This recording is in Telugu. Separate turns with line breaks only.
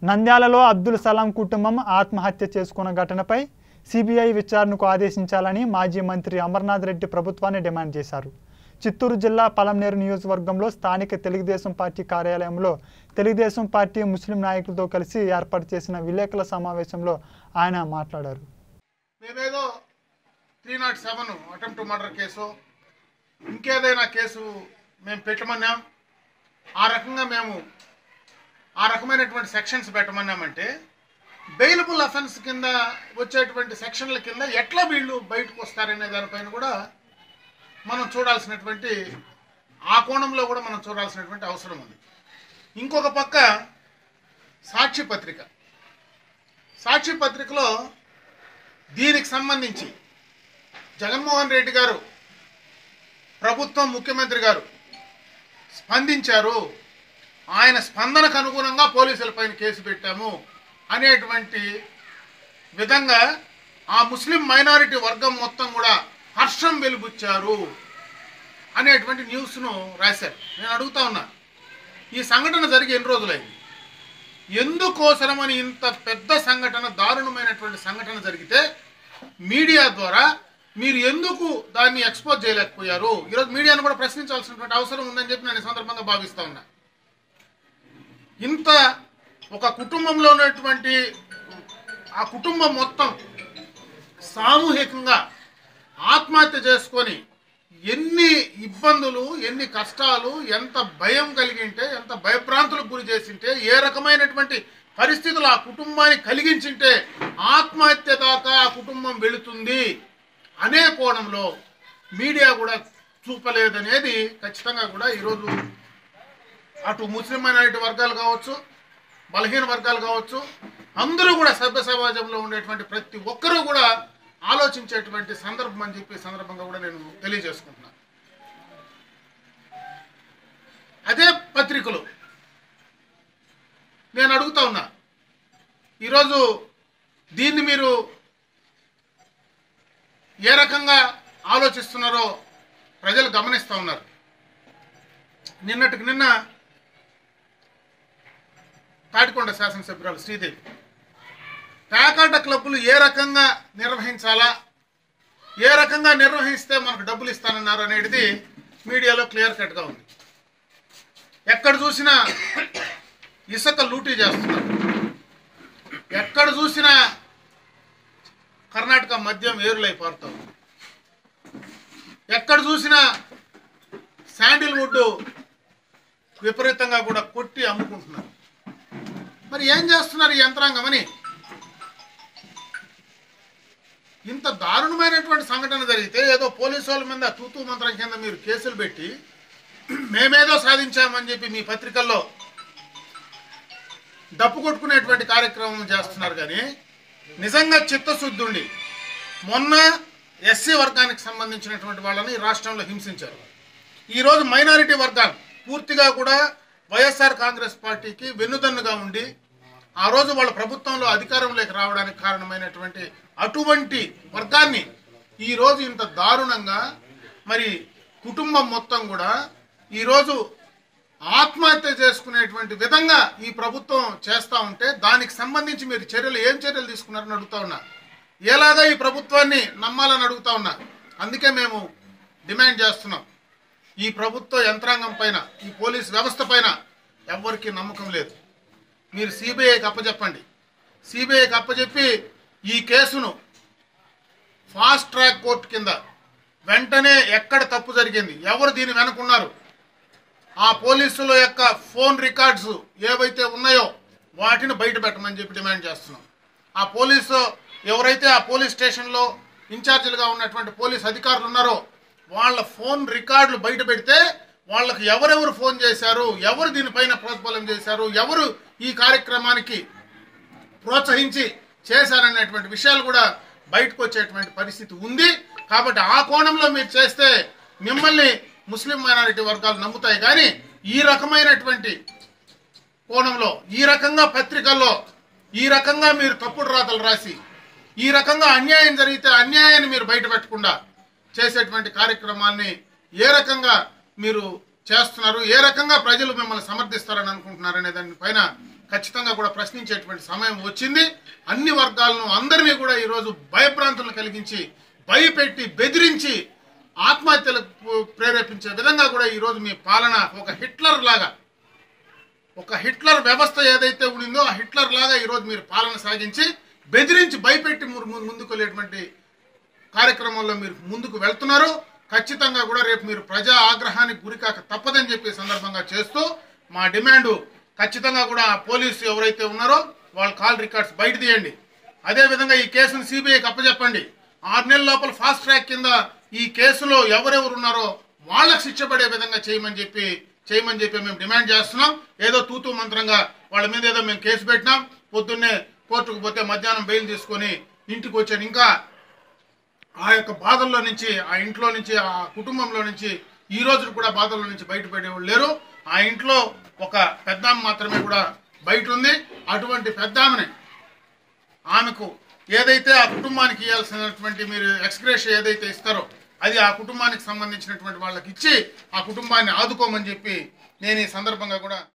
నంద్యాలలో అబ్దుల్ సలాం కుటుంబం ఆత్మహత్య చేసుకున్న ఘటనపై సిబిఐ విచారణకు ఆదేశించాలని మాజీ మంత్రి అమర్నాథ్ రెడ్డి ప్రభుత్వాన్ని డిమాండ్ చేశారు చిత్తూరు జిల్లా పలంనేరు నియోజకవర్గంలో స్థానిక తెలుగుదేశం పార్టీ కార్యాలయంలో తెలుగుదేశం పార్టీ ముస్లిం నాయకులతో కలిసి ఏర్పాటు చేసిన విలేకరుల సమావేశంలో ఆయన మాట్లాడారు
మేమేదో three not seven attempt murder case ఇంకేదైనా కేసు మేము పెట్టమన్నాం ఆ రకంగా మేము ఆ రకమైనటువంటి సెక్షన్స్ పెట్టమన్నామంటే బెయిలబుల్ అఫెన్స్ కింద వచ్చేటువంటి సెక్షన్ల కింద ఎట్లా వీళ్ళు బయటకు వస్తారనే దానిపైన కూడా మనం చూడాల్సినటువంటి ఆ కోణంలో కూడా మనం చూడాల్సినటువంటి అవసరం ఉంది ఇంకొక పక్క సాక్షి పత్రిక సాక్షి పత్రికలో దీనికి సంబంధించి జగన్మోహన్ రెడ్డి గారు ప్రభుత్వం ముఖ్యమంత్రి గారు స్పందించారు ఆయన స్పందనకు అనుగుణంగా పోలీసులపైన కేసు పెట్టాము అనేటువంటి విధంగా ఆ ముస్లిం మైనారిటీ వర్గం మొత్తం కూడా హర్షం వెలుబుచ్చారు అనేటువంటి న్యూస్ను రాశారు నేను అడుగుతా ఉన్నా ఈ సంఘటన జరిగి ఎన్ని రోజులైంది ఎందుకోసమని ఇంత పెద్ద సంఘటన దారుణమైనటువంటి సంఘటన జరిగితే మీడియా ద్వారా మీరు ఎందుకు దాన్ని ఎక్స్పోజ్ చేయలేకపోయారు ఈరోజు మీడియాను కూడా ప్రశ్నించాల్సినటువంటి అవసరం ఉందని చెప్పి నేను ఈ సందర్భంగా భావిస్తా ఉన్నా ఇంత ఒక కుటుంబంలో ఉన్నటువంటి ఆ కుటుంబం మొత్తం సామూహికంగా ఆత్మహత్య చేసుకొని ఎన్ని ఇబ్బందులు ఎన్ని కష్టాలు ఎంత భయం కలిగింటే ఎంత భయభ్రాంతులకు గురి చేసింటే ఏ రకమైనటువంటి పరిస్థితులు ఆ కుటుంబానికి కలిగించింటే ఆత్మహత్య దాకా ఆ కుటుంబం వెళుతుంది అనే కోణంలో మీడియా కూడా చూపలేదనేది ఖచ్చితంగా కూడా ఈరోజు అటు ముస్లిం మైనారిటీ వర్గాలు కావచ్చు బలహీన వర్గాలు కావచ్చు అందరూ కూడా సభ్య సమాజంలో ఉండేటువంటి ప్రతి ఒక్కరూ కూడా ఆలోచించేటువంటి సందర్భం అని చెప్పి ఈ సందర్భంగా కూడా నేను తెలియజేసుకుంటున్నాను అదే పత్రికలు నేను అడుగుతా ఉన్నా ఈరోజు దీన్ని మీరు ఏ రకంగా ఆలోచిస్తున్నారో ప్రజలు గమనిస్తూ ఉన్నారు నిన్నటికి నిన్న తాటికొండ శాసనసభ్యురాలు శ్రీదేవి పేకాట క్లబ్బులు ఏ రకంగా నిర్వహించాలా ఏ రకంగా నిర్వహిస్తే మనకు డబ్బులు ఇస్తానన్నారు అనేది మీడియాలో క్లియర్ కట్గా ఉంది ఎక్కడ చూసినా ఇసుక లూటీ చేస్తున్నారు ఎక్కడ చూసినా కర్ణాటక మద్యం ఏరులై పారుతాం ఎక్కడ చూసినా శాండిల్వుడ్ విపరీతంగా కూడా కొట్టి అమ్ముకుంటున్నారు మరి ఏం చేస్తున్నారు ఈ యంత్రాంగం అని ఇంత దారుణమైనటువంటి సంఘటన జరిగితే ఏదో పోలీసు వాళ్ళ మీద తూతూ మంత్రం కింద మీరు కేసులు పెట్టి మేమేదో సాధించామని చెప్పి మీ పత్రికల్లో డప్పు కొట్టుకునేటువంటి కార్యక్రమం చేస్తున్నారు కానీ నిజంగా చిత్తశుద్ధి ఉండి మొన్న ఎస్సీ వర్గానికి సంబంధించినటువంటి వాళ్ళని ఈ రాష్ట్రంలో హింసించారు ఈరోజు మైనారిటీ వర్గాలు పూర్తిగా కూడా వైఎస్ఆర్ కాంగ్రెస్ పార్టీకి వెన్నుదన్నుగా ఉండి ఆ రోజు వాళ్ళ ప్రభుత్వంలో అధికారంలోకి రావడానికి కారణమైనటువంటి అటువంటి వర్గాన్ని ఈ రోజు ఇంత దారుణంగా మరి కుటుంబం మొత్తం కూడా ఈరోజు ఆత్మహత్య చేసుకునేటువంటి విధంగా ఈ ప్రభుత్వం చేస్తా ఉంటే దానికి సంబంధించి మీరు చర్యలు ఏం చర్యలు తీసుకున్నారని అడుగుతా ఉన్నా ఎలాగా ఈ ప్రభుత్వాన్ని నమ్మాలని అడుగుతా ఉన్నా అందుకే మేము డిమాండ్ చేస్తున్నాం ఈ ప్రభుత్వ యంత్రాంగం పైన ఈ పోలీస్ వ్యవస్థ పైన ఎవ్వరికీ నమ్మకం లేదు మీరు సిబిఐకి అప్పచెప్పండి సిబిఐకి అప్పచెప్పి ఈ కేసును ఫాస్ట్ ట్రాక్ కోర్టు కింద వెంటనే ఎక్కడ తప్పు జరిగింది ఎవరు దీని వెనుకున్నారు ఆ పోలీసుల యొక్క ఫోన్ రికార్డ్స్ ఏవైతే ఉన్నాయో వాటిని బయట పెట్టమని చెప్పి డిమాండ్ చేస్తున్నాం ఆ పోలీసు ఎవరైతే ఆ పోలీస్ స్టేషన్లో ఇన్ఛార్జీలుగా ఉన్నటువంటి పోలీస్ అధికారులు ఉన్నారో వాళ్ళ ఫోన్ రికార్డులు బయట పెడితే వాళ్ళకి ఎవరెవరు ఫోన్ చేశారు ఎవరు దీనిపైన ప్రోత్బలం చేశారు ఎవరు ఈ కార్యక్రమానికి ప్రోత్సహించి చేశారనేటువంటి విషయాలు కూడా బయటకు వచ్చేటువంటి పరిస్థితి ఉంది కాబట్టి ఆ కోణంలో మీరు చేస్తే మిమ్మల్ని ముస్లిం మైనారిటీ వర్గాలు నమ్ముతాయి కానీ ఈ రకమైనటువంటి కోణంలో ఈ రకంగా పత్రికల్లో ఈ రకంగా మీరు తప్పుడు రాతలు రాసి ఈ రకంగా అన్యాయం జరిగితే అన్యాయాన్ని మీరు బయట పెట్టకుండా చేసేటువంటి కార్యక్రమాన్ని ఏ రకంగా మీరు చేస్తున్నారు ఏ రకంగా ప్రజలు మిమ్మల్ని సమర్థిస్తారని అనుకుంటున్నారు అనే దానిపైన ఖచ్చితంగా కూడా ప్రశ్నించేటువంటి సమయం వచ్చింది అన్ని వర్గాలను అందరినీ కూడా ఈరోజు భయభ్రాంతులను కలిగించి భయపెట్టి బెదిరించి ఆత్మహత్యలకు ప్రేరేపించే విధంగా కూడా ఈరోజు మీ పాలన ఒక హిట్లర్ లాగా ఒక హిట్లర్ వ్యవస్థ ఏదైతే ఉండిందో ఆ హిట్లర్ లాగా ఈరోజు మీరు పాలన సాగించి బెదిరించి భయపెట్టి ము- ము- ముందుకు వెళ్ళేటువంటి కార్యక్రమంలో మీరు ముందుకు వెళ్తున్నారు ఖచ్చితంగా కూడా రేపు మీరు ప్రజా ఆగ్రహానికి గురికాక తప్పదని చెప్పి ఈ సందర్భంగా చేస్తూ మా డిమాండ్ ఖచ్చితంగా కూడా ఆ పోలీసు ఎవరైతే ఉన్నారో వాళ్ళ కాల్ రికార్డ్స్ బయట తీయండి అదేవిధంగా ఈ కేసును సిబిఐకి అప్పచెప్పండి ఆరు నెలల లోపల ఫాస్ట్ ట్రాక్ కింద ఈ కేసులో ఎవరెవరు ఉన్నారో వాళ్ళకి శిక్ష పడే విధంగా చేయమని చెప్పి చేయమని చెప్పి మేము డిమాండ్ చేస్తున్నాం ఏదో తూతూ మంత్రంగా వాళ్ళ మీద ఏదో మేము కేసు పెట్టినాం పొద్దున్నే కోర్టుకు పోతే మధ్యాహ్నం బెయిల్ తీసుకొని ఇంటికి వచ్చాను ఇంకా ఆ యొక్క బాధల్లో నుంచి ఆ ఇంట్లో నుంచి ఆ కుటుంబంలో నుంచి ఈ రోజు కూడా బాధల్లో నుంచి బయటపడేవాళ్ళు లేరు ఆ ఇంట్లో ఒక పెద్దామె మాత్రమే కూడా బయట ఉంది అటువంటి పెద్దామెని ఆమెకు ఏదైతే ఆ కుటుంబానికి ఇవ్వాల్సినటువంటి మీరు ఎక్స్గ్రేష్ ఏదైతే ఇస్తారో అది ఆ కుటుంబానికి సంబంధించినటువంటి వాళ్ళకి ఇచ్చి ఆ కుటుంబాన్ని ఆదుకోమని చెప్పి నేను ఈ సందర్భంగా కూడా